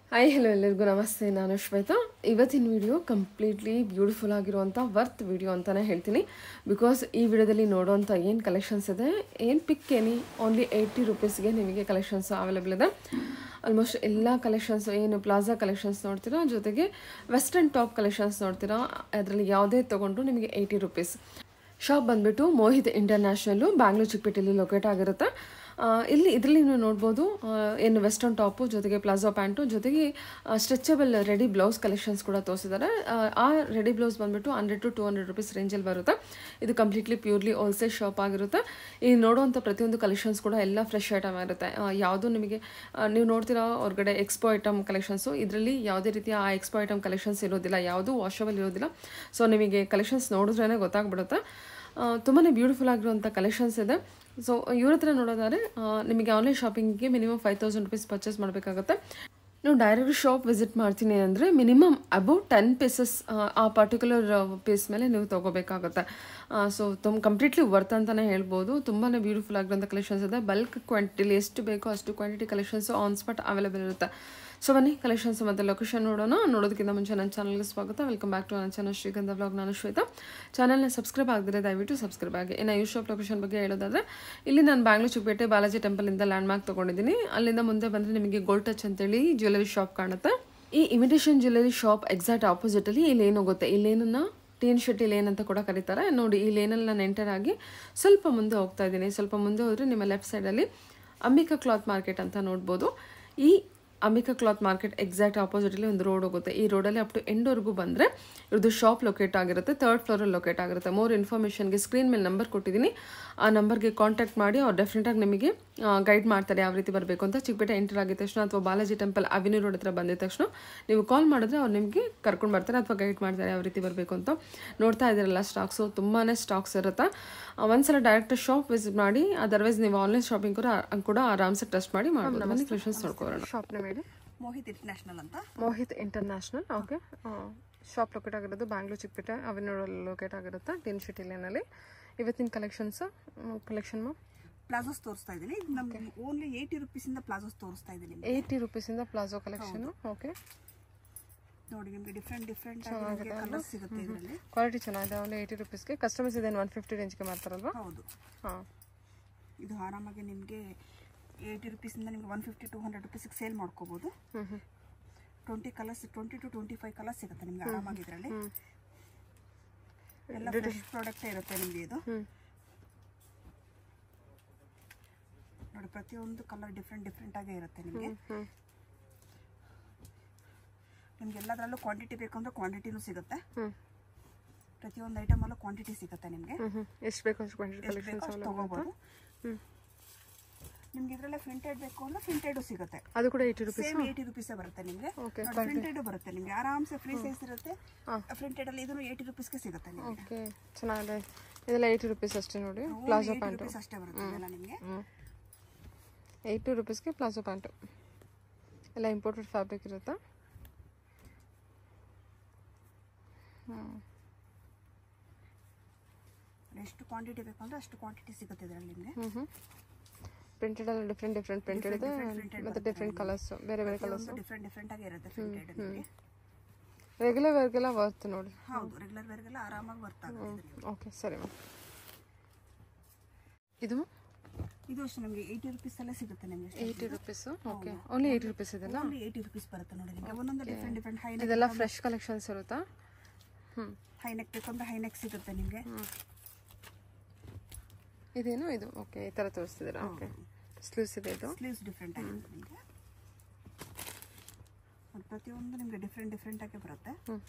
Hi hello ಎಲ್ಲರಿಗೂ ನಮಸ್ತೆ ನಾನು ಶ್ವೇತಾ ಇವತ್ತಿನ ವಿಡಿಯೋ ಕಂಪ್ಲೀಟ್ಲಿ ಬ್ಯೂಟಿಫುಲ್ ಆಗಿರುವಂಥ ವರ್ತ್ ವಿಡಿಯೋ ಅಂತಲೇ ಹೇಳ್ತೀನಿ ಬಿಕಾಸ್ ಈ ವಿಡಿಯೋದಲ್ಲಿ ನೋಡುವಂಥ ಏನು ಕಲೆಕ್ಷನ್ಸ್ ಇದೆ ಏನು ಪಿಕ್ ಎನಿ ಓನ್ಲಿ ಏಯ್ಟಿ ರುಪೀಸ್ಗೆ ನಿಮಗೆ ಕಲೆಕ್ಷನ್ಸ್ ಅವೈಲೇಬಲ್ ಇದೆ ಆಲ್ಮೋಸ್ಟ್ ಎಲ್ಲ ಕಲೆಕ್ಷನ್ಸ್ ಏನು ಪ್ಲಾಜಾ ಕಲೆಕ್ಷನ್ಸ್ ನೋಡ್ತೀರಾ ಜೊತೆಗೆ ವೆಸ್ಟರ್ನ್ ಟಾಪ್ ಕಲೆಕ್ಷನ್ಸ್ ನೋಡ್ತೀರಾ ಅದರಲ್ಲಿ ಯಾವುದೇ ತೊಗೊಂಡ್ರು ನಿಮಗೆ ಏಯ್ಟಿ ರುಪೀಸ್ ಶಾಪ್ ಬಂದ್ಬಿಟ್ಟು ಮೋಹಿತ್ ಇಂಟರ್ನ್ಯಾಷನಲ್ಲು ಬ್ಯಾಂಗ್ಳೂರ್ ಚಿಕ್ಕಪೇಟೆಯಲ್ಲಿ ಲೊಕೇಟ್ ಆಗಿರುತ್ತೆ ಆ, ಇಲ್ಲಿ ಇದರಲ್ಲಿ ನೀವು ನೋಡ್ಬೋದು ಆ, ಏನು ವೆಸ್ಟರ್ನ್ ಟಾಪು ಜೊತೆಗೆ ಪ್ಲಾಜೋ ಪ್ಯಾಂಟು ಜೊತೆಗೆ ಸ್ಟ್ರೆಚಬಲ್ ರೆಡಿ ಬ್ಲೌಸ್ ಕಲೆಕ್ಷನ್ಸ್ ಕೂಡ ತೋರಿಸಿದ್ದಾರೆ ಆ, ಆ ರೆಡಿ ಬ್ಲೌಸ್ ಬಂದ್ಬಿಟ್ಟು hundred to two hundred rupees ರೇಂಜಲ್ಲಿ ಬರುತ್ತೆ ಇದು ಕಂಪ್ಲೀಟ್ಲಿ ಪ್ಯೂರ್ಲಿ ಹೋಲ್ಸೇಲ್ ಶಾಪ್ ಆಗಿರುತ್ತೆ ಈ ನೋಡುವಂಥ ಪ್ರತಿಯೊಂದು ಕಲೆಕ್ಷನ್ಸ್ ಕೂಡ ಎಲ್ಲ ಫ್ರೆಶ್ ಐಟಮ್ ಆಗಿರುತ್ತೆ ಯಾವುದು ನಿಮಗೆ ಆ, ನೀವು ನೋಡ್ತೀರಾ ಹೊರಗಡೆ ಎಕ್ಸ್ಪೋ ಐಟಮ್ ಕಲೆಕ್ಷನ್ಸು ಇದರಲ್ಲಿ ಯಾವುದೇ ರೀತಿಯ ಆ ಎಕ್ಸ್ಪೋ ಐಟಮ್ ಕಲೆಕ್ಷನ್ಸ್ ಇರೋದಿಲ್ಲ ಯಾವುದು ವಾಷಬಲ್ ಇರೋದಿಲ್ಲ ಸೊ ನಿಮಗೆ ಕಲೆಕ್ಷನ್ಸ್ ನೋಡಿದ್ರೇ ಗೊತ್ತಾಗ್ಬಿಡುತ್ತೆ ತುಂಬಾ ಬ್ಯೂಟಿಫುಲ್ ಆಗಿರುವಂಥ ಕಲೆಕ್ಷನ್ಸ್ ಇದೆ ಸೊ ಇವ್ರ ಹತ್ರ ನೋಡೋದಾದ್ರೆ ಆ, ನಿಮಗೆ ಆನ್ಲೈನ್ ಶಾಪಿಂಗಿಗೆ minimum five thousand rupees purchase ಮಾಡಬೇಕಾಗುತ್ತೆ ನೀವು ಡೈರೆಕ್ಟ್ ಶಾಪ್ ವಿಸಿಟ್ ಮಾಡ್ತೀನಿ ಅಂದರೆ ಮಿನಿಮಮ್ ಅಬೌವ್ ಟೆನ್ ಪೀಸಸ್ ಆ ಪರ್ಟಿಕ್ಯುಲರ್ ಪೀಸ್ ಮೇಲೆ ನೀವು ತೊಗೋಬೇಕಾಗುತ್ತೆ ಸೊ ತುಂಬ ಕಂಪ್ಲೀಟ್ಲಿ ವರ್ತ್ ಅಂತಲೇ ಹೇಳ್ಬೋದು ತುಂಬಾ ಬ್ಯೂಟಿಫುಲ್ ಆಗಿರೋಂಥ ಕಲೆಕ್ಷನ್ಸ್ ಇದೆ ಬಲ್ಕ್ ಕ್ವಾಂಟಿಟಿಲಿ ಎಷ್ಟು ಬೇಕೋ ಅಷ್ಟು quantity collections on spot available ಇರುತ್ತೆ ಸೊ ಬನ್ನಿ ಕಲೆಕ್ಷನ್ಸ್ ಮತ್ತು ಲೊಕೇಶನ್ ನೋಡೋಣ ನೋಡೋದಕ್ಕಿಂತ ಮುಂಚೆ ನನ್ನ ಚಾನಲ್ಗೆ ಸ್ವಾಗತ ವೆಲ್ಕಮ್ ಬ್ಯಾಕ್ ಟು ನನ್ನ ಚಾನಲ್ ಶ್ರೀಗಂಧ ಬ್ಲಾಗ್ ನಾನು ಶ್ವೇತಾ ಚಾನಲ್ನ ಸಬ್ಸ್ಕ್ರೈಬ್ ಆಗಿದ್ರೆ ದಯವಿಟ್ಟು ಸಬ್ಸ್ಕ್ರೈಬ್ ಆಗಿ ಇನ್ನು ಯೂ ಶಾಪ್ ಲೊಕೇಶನ್ ಬಗ್ಗೆ ಹೇಳೋದಾದ್ರೆ ಇಲ್ಲಿ ನಾನು ಬ್ಯಾಂಗ್ಳೂರ್ ಚಿಕ್ಕಪೇಟೆ ಬಾಲಾಜಿ ಟೆಂಪಲಿಂದ ಲ್ಯಾಂಡ್ ಮಾರ್ಕ್ ತೊಗೊಂಡಿದ್ದೀನಿ ಅಲ್ಲಿಂದ ಮುಂದೆ ಬಂದರೆ ನಿಮಗೆ ಗೋಲ್ಡ್ ಟಚ್ ಅಂತೇಳಿ ಜ್ಯುವೆಲರಿ ಶಾಪ್ ಕಾಣುತ್ತೆ ಈ ಇಮಿಟೇಷನ್ ಜ್ಯುವೆಲರಿ ಶಾಪ್ ಎಕ್ಸಾಕ್ಟ್ ಆಪೋಸಿಟಲ್ಲಿ ಈ ಲೇನ್ ಹೋಗುತ್ತೆ ಈ ಲೇನನ್ನು ಟಿ ಎನ್ ಶೆಟ್ಟಿ ಲೇನ್ ಅಂತ ಕೂಡ ಕರೀತಾರೆ ನೋಡಿ ಈ ಲೇನಲ್ಲಿ ನಾನು ಎಂಟರ್ ಆಗಿ ಸ್ವಲ್ಪ ಮುಂದೆ ಹೋಗ್ತಾ ಇದ್ದೀನಿ ಸ್ವಲ್ಪ ಮುಂದೆ ಹೋದರೆ ನಿಮ್ಮ ಲೆಫ್ಟ್ ಸೈಡಲ್ಲಿ ಅಂಬಿಕಾ ಕ್ಲಾತ್ ಮಾರ್ಕೆಟ್ ಅಂತ ನೋಡ್ಬೋದು ಈ ಅಂಬಿಕಾ ಕ್ಲಾತ್ ಮಾರ್ಕೆಟ್ ಎಕ್ಸಾಕ್ಟ್ ಆಪೋಸಿಟಲ್ಲಿ ಒಂದು ರೋಡ್ ಹೋಗುತ್ತೆ ಈ ರೋಡಲ್ಲಿ ಅಪ್ ಟು ಎಂಡ್ವರೆಗೂ ಬಂದರೆ ಇವ್ರದ್ದು ಶಾಪ್ ಲೊಕೇಟ್ ಆಗಿರುತ್ತೆ ತರ್ಡ್ ಫ್ಲೋರಲ್ಲಿ ಲೊಕೇಟ್ ಆಗಿರುತ್ತೆ ಮೋರ್ ಇನ್ಫಾರ್ಮೇಷನ್ಗೆ ಸ್ಕ್ರೀನ್ ಮೇಲೆ ನಂಬರ್ ಕೊಟ್ಟಿದ್ದೀನಿ ಆ ನಂಬರ್ಗೆ ಕಾಂಟ್ಯಾಕ್ಟ್ ಮಾಡಿ ಅವ್ರು ಡೆಫಿನೆಟಾಗಿ ನಿಮಗೆ ಗೈಡ್ ಮಾಡ್ತಾರೆ ಯಾವ ರೀತಿ ಬರಬೇಕು ಅಂತ ಚಿಕ್ಕಪೇಟೆ ಎಂಟರ್ ಆಗಿದ ತಕ್ಷಣ ಅಥವಾ ಬಾಲಾಜಿ ಟೆಂಪಲ್ ಅವಿನ್ಯೂ ರೋಡ್ ಹತ್ರ ಬಂದಿದ ತಕ್ಷಣ ನೀವು ಕಾಲ್ ಮಾಡಿದ್ರೆ ಅವ್ರು ನಿಮಗೆ ಕರ್ಕೊಂಡು ಬರ್ತಾರೆ ಅಥವಾ ಗೈಡ್ ಮಾಡ್ತಾರೆ ಯಾವ ರೀತಿ ಬರಬೇಕು ಅಂತ ನೋಡ್ತಾ ಇದ್ದೀರಲ್ಲ ಸ್ಟಾಕ್ಸು ತುಂಬಾ ಸ್ಟಾಕ್ಸ್ ಇರುತ್ತೆ ಆ, ಒಂದ್ಸಲ ಡೈರೆಕ್ಟ್ ಶಾಪ್ ವಿಸಿಟ್ ಮಾಡಿ ಅದರ್ವೈಸ್ ನೀವು ಆನ್ಲೈನ್ ಶಾಪಿಂಗ್ ಕೂಡ ಕೂಡ ಆರಾಮ್ಸೆ ಟ್ರಸ್ಟ್ ಮಾಡಿ ಮಾಡ್ಬೋದು ಬನ್ನಿ ಕಲೆಕ್ಷನ್ಸ್ ನೋಡ್ಕೊಳ್ಳೋಣ ಶಾಪ್ ನೇಮ್ ಹೇಳಿ ಮೋಹಿತ್ ಇಂಟರ್ನ್ಯಾಷನಲ್ ಅಂತ Mohit international okay shop locate ಆಗಿರೋದು ಬ್ಯಾಂಗ್ಳೂರ್ ಚಿಕ್ಕಪೇಟೆ ಅವೆನ್ಯೂ ಲೊಕೇಟ್ ಆಗಿರುತ್ತೆ ಟಿನ್ ಸಿಟಿ ಲೇನಲ್ಲಿ ಇವತ್ತಿನ ಕಲೆಕ್ಷನ್ಸ್ ಕಲೆಕ್ಷನ್ ಪ್ಲಾಜೋಸ್ ತೋರಿಸ್ತಾ ಇದ್ದೀನಿ ಇದು ನಮ್ಗೆ ಓನ್ಲಿ ಏಯ್ಟಿ ರುಪೀಸ್ ಇಂದ ಪ್ಲಾಜೋಸ್ ತೋರಿಸ್ತಾ ಇದ್ದೀನಿ ನಿಮ್ಗೆ. ಏಯ್ಟಿ ರುಪೀಸಿಂದ ಪ್ಲಾಜೋ ಕಲೆಕ್ಷನ್ ಓಕೆ ನೋಡಿ ನಿಮ್ಗೆ ಡಿಫ್ರೆಂಟ್ ಡಿಫ್ರೆಂಟ್ ಕಲರ್ಸ್ ಸಿಗುತ್ತೆ ಇದರಲ್ಲಿ ಕ್ವಾಲಿಟಿ ಚೆನ್ನಾಗಿದೆ ಒಂದು ಏಯ್ಟಿ ರುಪೀಸ್ಗೆ ಕಸ್ಟಮರ್ಸ್ ಇದೇನು ಒನ್ ಫಿಫ್ಟಿ ರೇಂಜ್ಗೆ ಮಾಡ್ತಾರಲ್ವಾ ಹೌದು ಹಾಂ ಇದು ಆರಾಮಾಗಿ ನಿಮಗೆ ಏಯ್ಟಿ ರುಪೀಸಿಂದ ನಿಮ್ಗೆ ಒನ್ ಫಿಫ್ಟಿ ಟು ಹಂಡ್ರೆಡ್ ರುಪೀಸಿಗೆ ಸೇಲ್ ಮಾಡ್ಕೋಬಹುದು ಹ್ಞೂ ಹ್ಞೂ twenty colours twenty to twenty five colours ಸಿಗುತ್ತೆ ನಿಮ್ಗೆ ಆರಾಮಾಗಿ ಇದರಲ್ಲಿ ಎಲ್ಲ ಫ್ರೆಶ್ ಪ್ರಾಡಕ್ಟ್ ಇರುತ್ತೆ ನಿಮಗೆ ಇದು ಹ್ಞೂ ನೋಡಿ ಪ್ರತಿಯೊಂದು ಕಲರ್ ಡಿಫ್ರೆಂಟ್ ಡಿಫ್ರೆಂಟ್ ಆಗೇ ಇರುತ್ತೆ ನಿಮಗೆ ಹ್ಞೂ ನಿಮ್ಗೆ ಎಲ್ಲದರಲ್ಲೂ ಕ್ವಾಂಟಿಟಿ ಬೇಕಂದ್ರೆ ಕ್ವಾಂಟಿಟಿನೂ ಸಿಗುತ್ತೆ ಹ್ಞೂ ಪ್ರತಿಯೊಂದು ಐಟಮಲ್ಲೂ ಕ್ವಾಂಟಿಟಿ ಸಿಗುತ್ತೆ ನಿಮಗೆ ಹ್ಞೂ ಹ್ಞೂ ಎಷ್ಟು ಬೇಕು ಅಷ್ಟು ಕ್ವಾಂಟಿಟಿ ಎಷ್ಟು ಕಲೆಕ್ಷನ್ಸ್ ಬೇಕೋ ಅಷ್ಟು ತಗೋಬೋದು ಹ್ಞೂ ನಿಮ್ಗೆ ಇದರಲ್ಲೇ ಪ್ರಿಂಟೆಡ್ ಬೇಕು ಅಂದ್ರೆ ಪ್ರಿಂಟೆಡ್ ಸಿಗುತ್ತೆ ಅದು ಕೂಡ ಏಯ್ಟಿ ರುಪೀಸ್ ಸೇಮ್ ಏಯ್ಟಿ ರುಪೀಸೇ ಬರುತ್ತೆ ನಿಮಗೆ Okay, ಪ್ರಿಂಟೆಡ್ ಬರುತ್ತೆ ನಿಮ್ಗೆ ಆರಾಮ್ಸೆ ಫ್ರೀ ಸೈಜ್ ಇರುತ್ತೆ ಪ್ರಿಂಟೆಡ್ ಅಲ್ಲಿ ಇದನ್ನು ಏಯ್ಟಿ ರುಪೀಸ್ಗೆ ಸಿಗುತ್ತೆ ನಿಮಗೆ ಓಕೆ ಚೆನ್ನಾಗಿದೆ ಇದೆಲ್ಲ ಏಯ್ಟಿ ರುಪೀಸ್ ಅಷ್ಟೇ ನೋಡಿ ಪ್ಲಾಜೋ ಏಯ್ಟಿ ಪ್ಯಾಂಟು ರುಪೀಸ್ ಅಷ್ಟೇ ಬರುತ್ತೆ ಇದೆಲ್ಲ ನಿಮಗೆ ಹ್ಞೂ ಏಯ್ಟಿ ರುಪೀಸ್ಗೆ ಪ್ಲಾಜೋ ಪ್ಯಾಂಟು ಎಲ್ಲ ಇಂಪೋರ್ಟೆಡ್ ಫ್ಯಾಬ್ರಿಕ್ ಇರುತ್ತೆ ಹ್ಞೂ ಎಷ್ಟು ಕ್ವಾಂಟಿಟಿ ಬೇಕು ಅಂದ್ರೆ ಅಷ್ಟು ಕ್ವಾಂಟಿಟಿ ಸಿಗುತ್ತೆ ಇದರಲ್ಲಿ ನಿಮಗೆ ಹ್ಞೂ ಹ್ಞೂ ಪ್ರಿಂಟೆಡ್ ಎಲ್ಲ ಡಿಫ್ರೆಂಟ್ ಡಿಫ್ರೆಂಟ್ ಪ್ರಿಂಟೆಡ್ ಇದೆ ಮತ್ತು ಡಿಫ್ರೆಂಟ್ ಕಲರ್ಸ್ ಬೇರೆ ಬೇರೆ ಕಲರ್ಸ್ ಡಿಫ್ರೆಂಟ್ ಡಿಫ್ರೆಂಟ್ ಆಗಿ ಇರುತ್ತೆ ಪ್ರಿಂಟೆಡ್ ನಿಮಗೆ ರೆಗ್ಯುಲರ್ ವೇರ್ಗೆಲ್ಲ ವರ್ತ್ ನೋಡಿ ಹೌದು ರೆಗ್ಯುಲರ್ ವೇರ್ಗೆಲ್ಲ ಆರಾಮಾಗಿ ವರ್ತ್ ಆಗುತ್ತೆ ಇದು. ಓಕೆ ಸರಿ ಮ್ಯಾಮ್ ಇದು ಇದು ಅಷ್ಟೇ ನಮಗೆ ಏಯ್ಟಿ ರುಪೀಸ್ ಅಲ್ಲೇ ಸಿಗುತ್ತೆ ನಿಮಗೆ eighty rupees okay only eighty rupees ಇದೆಲ್ಲ ಓನ್ಲಿ ಏಯ್ಟಿ ರುಪೀಸ್ ಬರುತ್ತೆ ನೋಡಿ ನಿಮಗೆ ಒಂದೊಂದು ಡಿಫ್ರೆಂಟ್ ಡಿಫ್ರೆಂಟ್ ಹೈ ನೆಕ್ ಇದೆಲ್ಲ ಫ್ರೆಶ್ ಕಲೆಕ್ಷನ್ಸ್ ಇರುತ್ತಾ ಹ್ಞೂ ಹೈ ನೆಕ್ ಬೇಕಂದ್ರೆ ಹೈ ನೆಕ್ ಸಿಗುತ್ತೆ ನಿಮಗೆ ಇದೇನು ಇದು ಓಕೆ ಈ ಥರ ತೋರಿಸ್ತಿದ್ದೀರಾ ಓಕೆ ಸ್ಲೀವ್ಸ್ ಇದೆ ಇದು ಸ್ಲೀವ್ಸ್ ಡಿಫ್ರೆಂಟ್ ಆಗಿರುತ್ತೆ ನಿಮಗೆ ಅದು ಪ್ರತಿಯೊಂದು ನಿಮಗೆ ಡಿಫ್ರೆಂಟ್ ಡಿಫ್ರೆಂಟ್ ಆಗಿ ಬರುತ್ತೆ ಹ್ಞೂ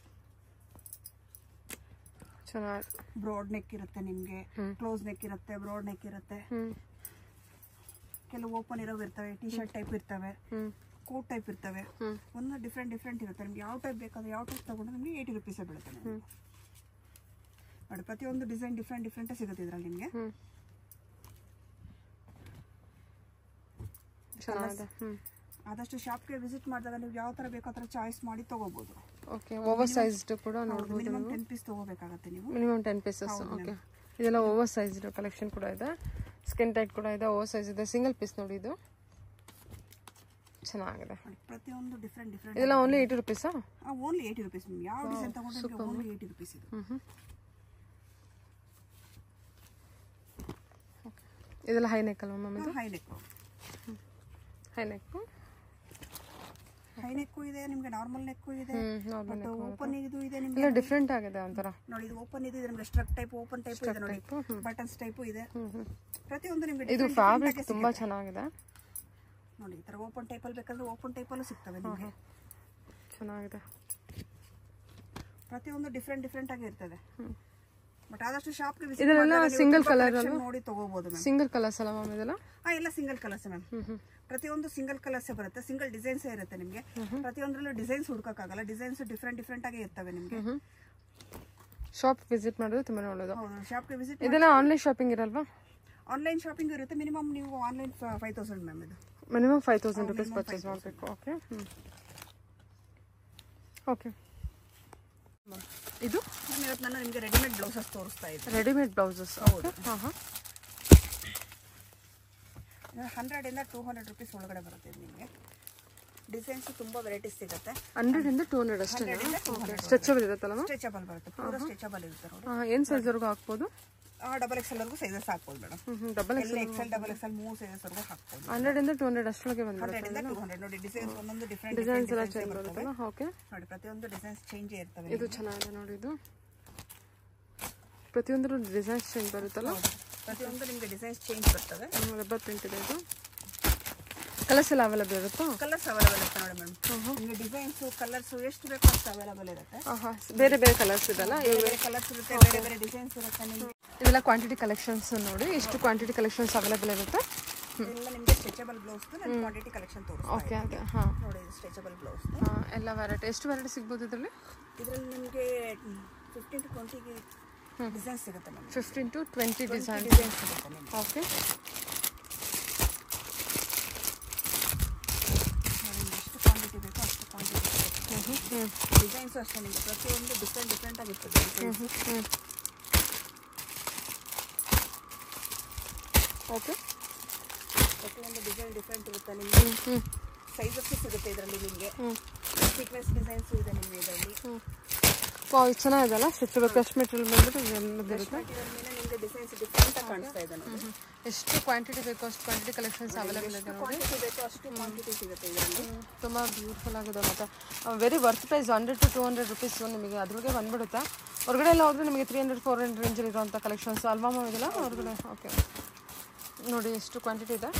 ಚೆನ್ನಾಗಿ ಬ್ರಾಡ್ ನೆಕ್ ಇರುತ್ತೆ ನಿಮಗೆ ಕ್ಲೋಸ್ ನೆಕ್ ಇರುತ್ತೆ ಬ್ರಾಡ್ ನೆಕ್ ಇರುತ್ತೆ ಹ್ಞೂ ಕೆಲವು ಓಪನ್ ಇರೋವು ಇರ್ತವೆ ಟಿ ಶರ್ಟ್ ಟೈಪ್ ಇರ್ತವೆ ಹ್ಞೂ ಕೋಟ್ ಟೈಪ್ ಇರ್ತವೆ ಹ್ಞೂ ಒಂದು ಡಿಫ್ರೆಂಟ್ ಡಿಫ್ರೆಂಟ್ ಇರುತ್ತೆ ನಿಮ್ಗೆ ಯಾವ ಟೈಪ್ ಬೇಕಾದ್ರೆ ಯಾವ ಟೈಪ್ ತಗೊಂಡ್ರೆ ನಿಮಗೆ ಏಯ್ಟಿ ರುಪೀಸೇ ಬೀಳುತ್ತೆ ನಿಮ್ಗೆ. ನೋಡಿ ಪ್ರತಿಯೊಂದು ಡಿಸೈನ್ ಡಿಫ್ರೆಂಟ್ ಡಿಫ್ರೆಂಟೇ ಸಿಗುತ್ತೆ ಇದರಲ್ಲಿ ನಿಮಗೆ ಹ್ಞೂ ಚೆನ್ನಾಗಿದೆ ಹ್ಞೂ ಆದಷ್ಟು ಶಾಪ್ಗೆ ವಿಸಿಟ್ ಮಾಡಿದಾಗ ನೀವು ಯಾವ ಥರ ಬೇಕೋ ಆ ಥರ ಚಾಯ್ಸ್ ಮಾಡಿ ತೊಗೋಬೋದು ಓಕೆ ಓವರ್ ಸೈಜ್ಡ್ ಕೂಡ ನೋಡ್ಬೋದು ಮಿನಿಮಮ್ ಟೆನ್ ಪೀಸ್ ತೊಗೋಬೇಕಾಗತ್ತೆ ನೀವು ಮಿನಿಮಮ್ ಟೆನ್ ಪೀಸಸ್ ಓಕೆ ಇದೆಲ್ಲ ಓವರ್ ಸೈಜ್ಡ್ ಕಲೆಕ್ಷನ್ ಕೂಡ ಇದೆ ಸ್ಕಿನ್ ಟೈಟ್ ಕೂಡ ಇದೆ ಓವರ್ ಸೈಜ್ ಇದೆ ಸಿಂಗಲ್ ಪೀಸ್ ನೋಡಿ ಇದು ಚೆನ್ನಾಗಿದೆ ನೋಡಿ ಪ್ರತಿಯೊಂದು ಡಿಫ್ರೆಂಟ್ ಡಿಫ್ರೆಂಟ್ ಇದೆಲ್ಲ ಓನ್ಲಿ ಏಯ್ಟಿ ರುಪೀಸಾ ಓನ್ಲಿ ಏಯ್ಟಿ ರುಪೀಸ್ ಮ್ಯಾಮ್ ಯಾವ ಡಿಸೈನ್ ತಗೊಂಡ್ರೆ ಓನ್ಲಿ ಏಯ್ಟಿ ರುಪೀಸ್ ಇದು ಹ್ಞೂ ಹ್ಞೂ ಇದೆಲ್ಲ ಹೈ ನೆಕ್ ಅಲ್ವಾ ಮ್ಯಾಮ್ ಇದು high neck high neck high neck ಇದೆ ನಿಮ್ಗೆ ನಾರ್ಮಲ್ ನೆಕ್ಕು ಇದೆ ಹ್ಞೂ ನಾರ್ಮಲ್ ಬಟ್ ಓಪನ್ ಇದು ಇದೆ ನಿಮ್ಗೆ ಎಲ್ಲ ಡಿಫ್ರೆಂಟ್ ಆಗಿದೆ ಒಂಥರ ನೋಡಿ ಇದು ಓಪನ್ ಇದು ಇದೆ ನಿಮ್ಗೆ ಸ್ಟ್ರಕ್ ಟೈಪ್ ಓಪನ್ ಟೈಪ್ ಇದೆ ನೋಡಿ ಟೈಪು ಹ್ಞೂ ಬಟನ್ಸ್ ಟೈಪು ಇದೆ ಹ್ಞೂ ಹ್ಞೂ ಪ್ರತಿಯೊಂದು ನಿಮ್ಗೆ ಇದು different ಫ್ಯಾಬ್ರಿಕ್ different ಆಗಿ ತುಂಬ ಚೆನ್ನಾಗಿದೆ ಸಿಗುತ್ತೆ. ನೋಡಿ ಈ ತರ ಓಪನ್ ಟೈಪಲ್ಲಿ ಬೇಕಾದ್ರೆ ಓಪನ್ ಟೈಪಲ್ಲೂ ಸಿಗ್ತವೆ ನಿಮಗೆ ಚೆನ್ನಾಗಿದೆ ಪ್ರತಿಯೊಂದು ಡಿಫ್ರೆಂಟ್ ಡಿಫ್ರೆಂಟ್ ಆಗಿ ಇರ್ತದೆ ಬಟ್ ಆದಷ್ಟು ಶಾಪ್ಗೆ ಇದೆಲ್ಲ single colour ನೋಡಿ ತಗೋಬಹುದು ಮ್ಯಾಮ್ ಸಿಂಗಲ್ ಕಲರ್ಸ್ ಅಲ್ಲ ಮ್ಯಾಮ್ ಇದೆಲ್ಲ ಹಾ ಎಲ್ಲ ಸಿಂಗಲ್ ಕಲರ್ಸ್ ಮ್ಯಾಮ್ ಹ್ಞೂ ಹ್ಞೂ ಪ್ರತಿಯೊಂದು ಸಿಂಗಲ್ ಕಲರ್ಸೇ ಬರುತ್ತೆ ಸಿಂಗಲ್ ಡಿಸೈನ್ಸ್ ಇರುತ್ತೆ ನಿಮಗೆ ಪ್ರತಿಯೊಂದರಲ್ಲೂ ಡಿಸೈನ್ಸ್ ಹುಡುಕಕ್ಕಾಗಲ್ಲ ಡಿಸೈನ್ಸ್ ಡಿಫ್ರೆಂಟ್ ಡಿಫ್ರೆಂಟ್ ಆಗಿ ಇರ್ತವೆ ನಿಮಗೆ ಹ್ಞೂ ಶಾಪ್ ವಿಸಿಟ್ ಮಾಡೋದು ತುಂಬಾ ಒಳ್ಳೇದು ಹೌದು ಶಾಪ್ಗೆ ವಿಸಿಟ್ ಇದೆಲ್ಲ ಆನ್ಲೈನ್ ಶಾಪಿಂಗ್ ಇರಲ್ವಾ ಆನ್ಲೈನ್ ಶಾಪಿಂಗ್ ಇರುತ್ತೆ ಮಿನಿಮಮ್ ನೀವು ಆನ್ಲೈನ್ ಫೈವ್ ತೌಸಂಡ್ ಮ್ಯಾಮ್ ಇದು minimum five thousand rupees purchase ಮಾಡಬೇಕು ಓಕೆ ಹ್ಞೂ ಓಕೆ ಇದು ಮ್ಯಾಮ್ ಇವತ್ತು ನಾನು ನಿಮಗೆ ರೆಡಿಮೇಡ್ ಬ್ಲೌಸಸ್ ತೋರಿಸ್ತಾ ಇದ್ದೆ ರೆಡಿಮೇಡ್ ಬ್ಲೌಸಸ್ ಓಕೆ ಹಾಂ ಹಾಂ ಹಂಡ್ರೆಡಿಂದ ಟೂ ಹಂಡ್ರೆಡ್ ರುಪೀಸ್ ಒಳಗಡೆ ಬರುತ್ತೆ ಇದು ನಿಮಗೆ ಡಿಸೈನ್ಸ್ ತುಂಬ ವೆರೈಟೀಸ್ ಸಿಗುತ್ತೆ ಹಂಡ್ರೆಡಿಂದ ಟೂ ಹಂಡ್ರೆಡ್ ಅಷ್ಟೇ ಹಂಡ್ರೆಡಿಂದ ಟೂ ಹಂಡ್ರೆಡ್ ಸ್ಟ್ರೆಚಬಲ್ ಇರುತ್ತಲ್ಲ ಮ್ಯಾಮ್ ಸ್ಟ್ರೆಚಬಲ್ ಬರುತ್ತೆ ಪೂರ ಸ್ಟ್ರೆಚಬಲ್ ಇರುತ್ತೆ ನೋಡಿ ಹಾಂ ಏನು ಸೈಜ್ವರೆಗೂ ಹಾಕ್ಬೋದು ಡಬಲ್ ಎಕ್ಸೆಲ್ ವರೆಗೂ ಸೈಜಸ್ ಹಾಕ್ಬೋದು ಮೇಡಮ್ ಹ್ಞೂ ಹ್ಞೂ ಡಬಲ್ ಎಲ್ಲ ಎಕ್ಸೆಲ್ ಡಬಲ್ ಎಕ್ಸೆಲ್ ಮೂರು ಸೈಜಸ್ ವರೆಗೂ ಹಾಕ್ಬೋದು ಹಂಡ್ರೆಡಿಂದ ಟೂ ಹಂಡ್ರೆಡ್ ಅಷ್ಟೊಳಗೆ ಬಂದ್ಬಿಡುತ್ತೆ ಹಂಡ್ರೆಡಿಂದ ಟೂ ಹಂಡ್ರೆಡ್ ನೋಡಿ ಡಿಸೈನ್ಸ್ ಒಂದೊಂದು ಡಿಫ್ರೆಂಟ್ ಡಿಸೈನ್ಸ್ ಎಲ್ಲ ಡಿಸೈನ್ಸ್ ಚೇಂಜ್ ಬರ್ತವೆ ಬರುತ್ತಲ್ಲ ಓಕೆ ನೋಡಿ ಪ್ರತಿಯೊಂದು ಡಿಸೈನ್ಸ್ ಚೇಂಜ್ ಇರ್ತವೆ ಇದು ಚೆನ್ನಾಗಿದೆ ನೋಡಿ ಇದು ಪ್ರತಿಯೊಂದರ ಡಿಸೈನ್ಸ್ ಚೇಂಜ್ ಬರುತ್ತಲ್ಲ ಹೌದು. ಪ್ರತಿಯೊಂದು ನಿಮಗೆ ಡಿಸೈನ್ಸ್ ಚೇಂಜ್ ಬರ್ತವೆ ರಬ್ಬರ್ ಪ್ರಿಂಟ್ ಇದೆ ಇದು ಕಲರ್ಸ್ ಎಲ್ಲ ಅವೈಲೇಬಲ್ ಇರುತ್ತಾ ಕಲರ್ಸ್ ಅವೈಲೇಬಲ್ ಇರುತ್ತೆ ನೋಡಿ ಮೇಡಮ್ ನಿಮಗೆ ಡಿಸೈನ್ಸ್ ಕಲರ್ಸ್ ಎಷ್ಟು ಬೇಕೋ ಅಷ್ಟು ಅವೈಲೇಬಲ್ ಇರುತ್ತೆ ಹಾಂ ಹಾಂ ಬೇರೆ ಬೇರೆ ಕಲರ್ಸ್ ಇದೆಲ್ಲ ಬೇರೆ ಬೇರೆ ಕಲರ್ಸ್ ಇರುತ್ತೆ ಬೇರೆ ಬೇರೆ ಡಿಸೈನ್ಸ್ ಇರುತ್ತೆ ನಿಮಗೆ ಇದೆಲ್ಲ ಕ್ವಾಂಟಿಟಿ ಕಲೆಕ್ಷನ್ಸ್ ನೋಡಿ ಎಷ್ಟು ಕ್ವಾಂಟಿಟಿ ಕಲೆಕ್ಷನ್ಸ್ ಅವೈಲೇಬಲ್ ಇರುತ್ತೆ ಎಲ್ಲ ನಿಮಗೆ ಸ್ಟ್ರೆಚಬಲ್ ಬ್ಲೌಸ್ ನಾನು ಕ್ವಾಂಟಿಟಿ ಕಲೆಕ್ಷನ್ ತೋರಿಸ್ತೀನಿ ಓಕೆ ಓಕೆ ಹಾಂ ನೋಡಿ ಇದು ಸ್ಟ್ರೆಚಬಲ್ ಬ್ಲೌಸ್ ಹಾಂ ಎಲ್ಲ ವೆರೈಟಿ ಎಷ್ಟು ವೆರೈಟಿ ಸಿಗ್ಬೋದು ಇದರಲ್ಲಿ ಇದರಲ್ಲಿ ನಿಮಗೆ ಫಿಫ್ಟೀನ್ ಟು ಟ್ವೆಂಟಿಗೆ ಡಿಸೈನ್ಸ್ ಸಿಗುತ್ತೆ ma'am fifteen to twenty design designs ಸಿಗುತ್ತೆ ನಿಮಗೆ ಓಕೆ ನೋಡಿ, ಎಷ್ಟು ಕ್ವಾಂಟಿಟಿ ಬೇಕೋ ಅಷ್ಟು ಕ್ವಾಂಟಿಟಿ ಸಿಗುತ್ತೆ ಹ್ಞೂ ಹ್ಞೂ ಡಿಸೈನ್ಸ್ ಅಷ್ಟೇ ನಿಮಗೆ ಪ್ರತಿಯೊಂದು ಡಿಫ್ರೆಂಟ್ ಡಿಫ್ರೆಂಟ್ ಆಗಿರ್ತದೆ ಡಿಸೈನ್ಸ್ ಹ್ಞೂ ಓಕೆ ಪ್ರತಿಯೊಂದು ಡಿಸೈನ್ ಡಿಫ್ರೆಂಟ್ ಇರುತ್ತೆ ನಿಮಗೆ ಹ್ಞೂ ಹ್ಞೂ ಸೈಜಸ್ ಸಿಗುತ್ತೆ ಇದರಲ್ಲಿ ನಿಮಗೆ ಹ್ಞೂ ಸೀಕ್ವೆನ್ಸ್ ಡಿಸೈನ್ಸ್ ಇದೆ ನಿಮಗೆ ಇದರಲ್ಲಿ ಹ್ಞೂ ವಾ ಇದು ಚೆನ್ನಾಗಿದೆಲ್ಲ ಸ್ಟ್ರೆಚಬಲ್ ಕ್ರಶ್ ಮೆಟೀರಿಯಲ್ ಬಂದ್ಬಿಟ್ಟು ಇರುತ್ತೆ ಇದರ ಮೇಲೆ ನಿಮಗೆ ಡಿಸೈನ್ಸ್ ಡಿಫ್ರೆಂಟ್ ಆಗಿ ಕಾಣಿಸ್ತಾ ಇದೆ ನೋಡಿ ಎಷ್ಟು ಕ್ವಾಂಟಿಟಿ ಬೇಕೋ ಅಷ್ಟು ಕ್ವಾಂಟಿಟಿ ಕಲೆಕ್ಷನ್ಸ್ ಅವೈಲೇಬಲ್ ಇದೆ ನೋಡಿ ಕ್ವಾಂಟಿಟಿ ಬೇಕೋ ಅಷ್ಟು ಕ್ವಾಂಟಿಟಿ ಸಿಗುತ್ತೆ ಇದರಲ್ಲಿ ತುಂಬ ಬ್ಯೂಟಿಫುಲ್ ಆಗಿದೆ ಮತ್ತು very worth price hundred to two hundred rupees ನಿಮಗೆ ಅದ್ರೊಳಗೆ ಬಂದ್ಬಿಡುತ್ತೆ ಹೊರಗಡೆ ಎಲ್ಲ ಹೋದ್ರೆ ನಿಮಗೆ ತ್ರೀ ಹಂಡ್ರೆಡ್ ಫೋರ್ ಹಂಡ್ರೆಡ್ ರೇಂಜಲ್ಲಿ ಇರುವಂಥ ಕಲೆಕ್ಷನ್ಸ್ ಅಲ್ವಾ ಮ್ಯಾಮ್ ಇದೆಲ್ಲ ಹೊರಗಡೆ ಓಕೆ ನೋಡಿ ಎಷ್ಟು ಕ್ವಾಂಟಿಟಿ ಇದೆ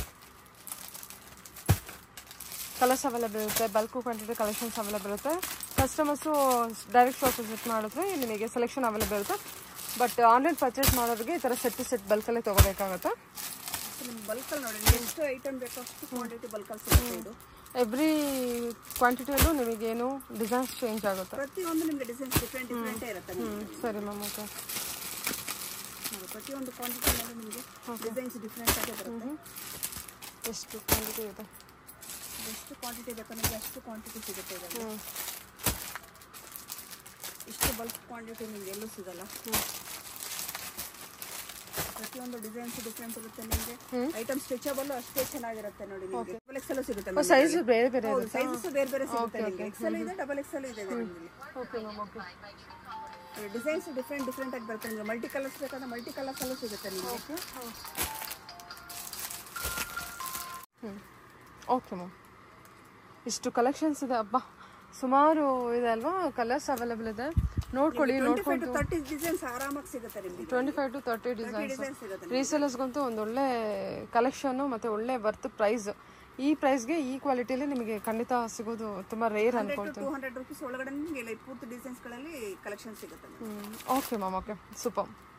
ಕಲರ್ಸ್ ಅವೈಲೇಬಲ್ ಇರುತ್ತೆ ಬಲ್ಕು ಕ್ವಾಂಟಿಟಿ ಕಲೆಕ್ಷನ್ಸ್ ಅವೈಲೇಬಲ್ ಇರುತ್ತೆ ಕಸ್ಟಮರ್ಸು ಡೈರೆಕ್ಟ್ ಶಾಪ್ ವಿಸಿಟ್ ಮಾಡಿದ್ರೆ ನಿಮಗೆ ಸೆಲೆಕ್ಷನ್ ಅವೈಲೇಬಲ್ ಇರುತ್ತೆ ಬಟ್ ಆನ್ಲೈನ್ ಪರ್ಚೇಸ್ ಮಾಡೋರಿಗೆ ಈ ಥರ ಸೆಟ್ ಟು ಸೆಟ್ ಬಲ್ಕಲ್ಲೇ ತೊಗೋಬೇಕಾಗುತ್ತೆ ನಿಮ್ಗೆ ಬಲ್ಕಲ್ಲಿ ನೋಡಿ ನಿಮ್ಗೆ ಎಷ್ಟು ಐಟಮ್ ಬೇಕೋ ಅಷ್ಟು ಕ್ವಾಂಟಿಟಿ ಬಲ್ಕಲ್ಲಿ ಸಿಗುತ್ತೆ ಇದು ಎವ್ರಿ ಕ್ವಾಂಟಿಟಿಯಲ್ಲೂ ನಿಮಗೇನು ಡಿಸೈನ್ಸ್ ಚೇಂಜ್ ಆಗುತ್ತೆ ಪ್ರತಿಯೊಂದು ನಿಮಗೆ ಡಿಸೈನ್ಸ್ ಡಿಫ್ರೆಂಟ್ ಡಿಫ್ರೆಂಟ್ ಇರುತ್ತೆ ನಿಮ್ಗೆ. ಹ್ಞೂ ಸರಿ ಮ್ಯಾಮ್ ಓಕೆ ನೋಡಿ, ಪ್ರತಿಯೊಂದು ಕ್ವಾಂಟಿಟಿ ಮೇಲೆ ನಿಮಗೆ ಡಿಸೈನ್ಸ್ ಡಿಫ್ರೆಂಟ್ ಆಗಿ ಬರುತ್ತೆ ಎಷ್ಟು ಕ್ವಾಂಟಿಟಿ ಇದೆ ಎಷ್ಟು ಕ್ವಾಂಟಿಟಿ ಬೇಕೋ ನಿಮಗೆ ಅಷ್ಟು ಕ್ವಾಂಟಿಟಿ ಸಿಗುತ್ತೆ ಇದರಲ್ಲಿ ಹ್ಞೂ ಇಷ್ಟು ಬಲ್ಕ್ ಕ್ವಾಂಟಿಟಿ ನಿಮ್ಗೆ ಎಲ್ಲೂ ಸಿಗಲ್ಲ ಪ್ರತಿಯೊಂದು ಡಿಸೈನ್ಸ್ ಡಿಫ್ರೆಂಟ್ ಇರುತ್ತೆ ನಿಮಗೆ ಐಟಮ್ ಸ್ಟ್ರೆಚಬಲ್ ಅಷ್ಟೇ ಚೆನ್ನಾಗಿರುತ್ತೆ ನೋಡಿ ನಿಮಗೆ ಡಬಲ್ ಎಕ್ಸೆಲ್ ಸಿಗುತ್ತೆ ನಿಮ್ಗೆ. ಸೈಜ್ ಬೇರೆ ಬೇರೆ ಹೌದು ಸೈಜಸ್ ಬೇರೆ ಬೇರೆ ಸಿಗುತ್ತೆ ನಿಮಗೆ ಎಕ್ಸೆಲ್ ಇದೆ ಡಬಲ್ ಎಕ್ಸೆಲ್ ಇದೆ ನಿಮಗೆ okay ma'am okay designs different different ಆಗಿ ಬರುತ್ತೆ ನಿಮಗೆ ಮಲ್ಟಿ ಕಲರ್ಸ್ ಬೇಕಾದ್ರೆ ಮಲ್ಟಿ ಕಲರ್ಸ್ ಅಲ್ಲೂ ಸಿಗುತ್ತೆ ನಿಮಗೆ ಹ್ಞೂ ಓಕೆ ಮ್ಯಾಮ್ ಇಷ್ಟು ಕಲೆಕ್ಷನ್ಸ್ ಇದೆ ಅಬ್ಬಾ ಸುಮಾರು ಇದೆ ಅಲ್ವಾ ಕಲರ್ಸ್ ಅವೈಲೇಬಲ್ ಇದೆ ನೋಡ್ಕೊಳ್ಳಿ ಟ್ವೆಂಟಿ ಫೈವ್ ನೋಡ್ಕೊಂಡು ಟು ತರ್ಟಿ ಡಿಸೈನ್ಸ್ ಆರಾಮಾಗಿ ಸಿಗುತ್ತೆ ನಿಮಗೆ twenty five to thirty designs design ಸಿಗುತ್ತೆ ರೀಸೇಲರ್ಸ್ಗಂತೂ ಒಂದು ಒಳ್ಳೆ ಕಲೆಕ್ಷನ್ನು ಮತ್ತು ಒಳ್ಳೆ ವರ್ತ್ ಪ್ರೈಸ್ ಈ ಪ್ರೈಸ್ಗೆ ಈ ಕ್ವಾಲಿಟಿಯಲ್ಲಿ ನಿಮಗೆ ಖಂಡಿತ ಸಿಗೋದು ತುಂಬ ರೇರ್ ಅನ್ಕೊಳ್ತೀನಿ ಟೂ ಹಂಡ್ರೆಡ್ ರುಪೀಸ್ ಒಳಗಡೆ ನಿಮಗೆ ಪೂರ್ತಿ ಡಿಸೈನ್ಸ್ಗಳಲ್ಲಿ ಕಲೆಕ್ಷನ್ ಸಿಗುತ್ತೆ ನಿಮಗೆ. Okay ma'am okay super